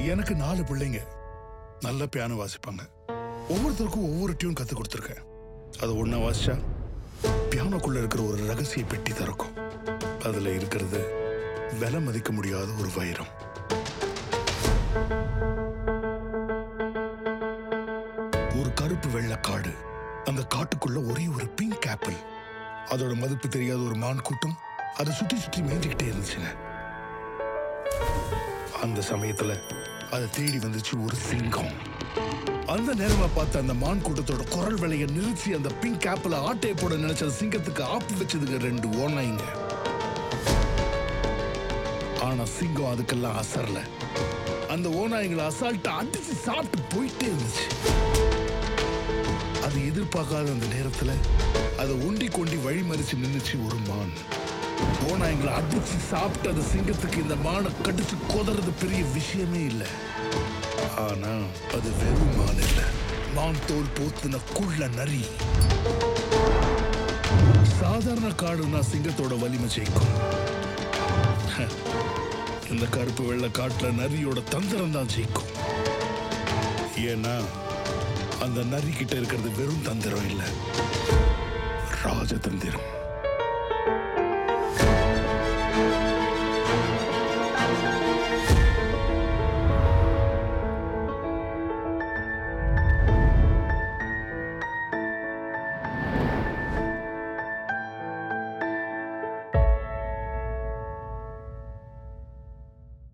எனக்கு நாலு பிள்ளைங்க நல்ல பியானோ வாசிப்பாங்க ஒவ்வொருத்தருக்கும் ஒவ்வொரு டியூன் கத்து கொடுத்துருக்கேன் அது ஒண்ணா வாசிச்சா பியானோக்குள்ள இருக்கிற ஒரு ரகசிய பெட்டி திறக்கும் அதுல இருக்கிறது விலை மதிக்க முடியாத ஒரு வைரம் ஒரு கருப்பு வெள்ளை காடு அந்த காட்டுக்குள்ள ஒரே ஒரு பிங்க் ஆப்பிள் அதோட மதிப்பு தெரியாத ஒரு மான் கூட்டம் அதை சுத்தி சுத்தி மேய்ஞ்சுக்கிட்டே இருந்துச்சுங்க அந்த சமயத்துல அதை தேடி வந்துச்சு ஒரு சிங்கம் அந்த நேரமா பார்த்த அந்த மான் கூட்டத்தோட குரல் விலைய நிறுத்தி அந்த பிங்க் ஆப்பிள ஆட்டையை போட நினைச்ச அந்த சிங்கத்துக்கு ஆப்பு வச்சதுங்க ரெண்டு ஓனாய்ங்க ஆனா சிங்கம் அதுக்கெல்லாம் அசரல அந்த ஓனாய்களை அசால்ட்டா அடிச்சு சாப்பிட்டு போயிட்டே இருந்துச்சு அது எதிர்பார்க்காத அந்த நேரத்துல அதை ஒண்டி கொண்டி வழிமறிச்சு நின்னுச்சு ஒரு மான் ஓனாய்களை அடிச்சு சாப்பிட்டு அந்த சிங்கத்துக்கு இந்த மானை கடிச்சு கொதறது பெரிய விஷயமே இல்லை ஆனா அது வெறும் மான் இல்ல மான் தோல் போத்துன குள்ள நரி சாதாரண காடுனா சிங்கத்தோட வலிமை ஜெயிக்கும் ஹ, இந்த கருப்பு வெள்ளை காட்டுல நரியோட தந்திரம் தான் ஜெயிக்கும் ஏன்னா அந்த நரி கிட்ட இருக்கிறது வெறும் தந்திரம் இல்ல ராஜதந்திரம்